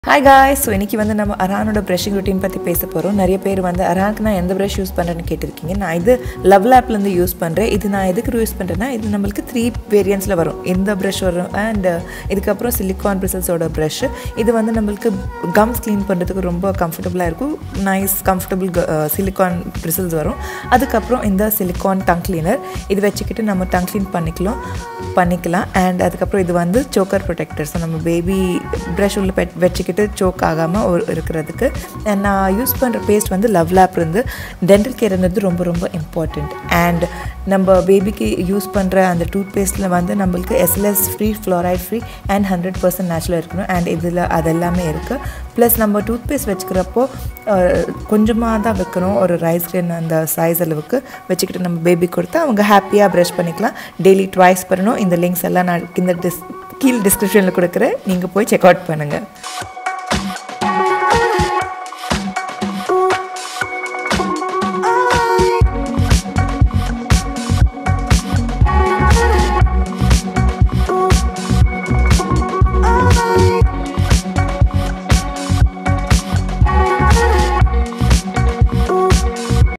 hi guys so இன்றைக்கி வந்து நம்ம அரானோட ப்ரஷிங் ரொட்டீன் பற்றி பேச போகிறோம் நிறைய பேர் வந்து அரானுக்கு நான் எந்த ப்ரஷ் யூஸ் பண்ணுறேன்னு கேட்டிருக்கீங்க நான் இது லவ் லேப்லேருந்து யூஸ் பண்ணுறேன் இது நான் எதுக்கு யூஸ் பண்ணுறேன்னா இது நம்மளுக்கு த்ரீ வேரியன்ஸில் வரும் இந்த ப்ரஷ் வரும் அண்ட் இதுக்கப்புறம் சிலிக்கான் பிரிசல்ஸோட ப்ரஷ் இது வந்து நம்மளுக்கு கம்ஸ் க்ளீன் பண்ணுறதுக்கு ரொம்ப கம்ஃபர்டபுளாக இருக்கும் நைஸ் கம்ஃபர்டபுள் சிலிக்கான் பிரிசல்ஸ் வரும் அதுக்கப்புறம் இந்த சிலிக்கான் டங் க்ளீனர் இது வச்சுக்கிட்டு நம்ம டங் க்ளீன் பண்ணிக்கலாம் பண்ணிக்கலாம் அண்ட் அதுக்கப்புறம் இது வந்து சோக்கர் ப்ரொடெக்டர் ஸோ நம்ம பேபி ப்ரஷ் உள்ள பெட் வச்சுக்கிட்டு சோக் ஆகாமல் ஒரு இருக்கிறதுக்கு அண்ட் நான் யூஸ் பண்ணுற பேஸ்ட் வந்து லவ் லேப் இருந்து டென்டல் கேர்ன்றது ரொம்ப ரொம்ப இம்பார்ட்டண்ட் அண்ட் நம்ம பேபிக்கு யூஸ் பண்ணுற அந்த டூத் பேஸ்ட்டில் வந்து நம்மளுக்கு SLS free fluoride free and hundred percent நேச்சுரலாக இருக்கணும் அண்ட் இதில் அது எல்லாமே இருக்குது ப்ளஸ் நம்ம டூத் பேஸ்ட் வச்சுக்கிறப்போ கொஞ்சமாக தான் வைக்கணும் ஒரு ரைஸ் கிரேன் அந்த சைஸ் அளவுக்கு வச்சுக்கிட்டு நம்ம பேபி கொடுத்தா அவங்க ஹாப்பியாக ப்ரஷ் பண்ணிக்கலாம் டெய்லி ட்வைஸ் பண்ணணும் இந்த லிங்க்ஸ் எல்லாம் நான் இந்த டிஸ் கீழ் டிஸ்கிரிப்ஷனில் கொடுக்குறேன் நீங்கள் போய் செக் அவுட் பண்ணுங்கள்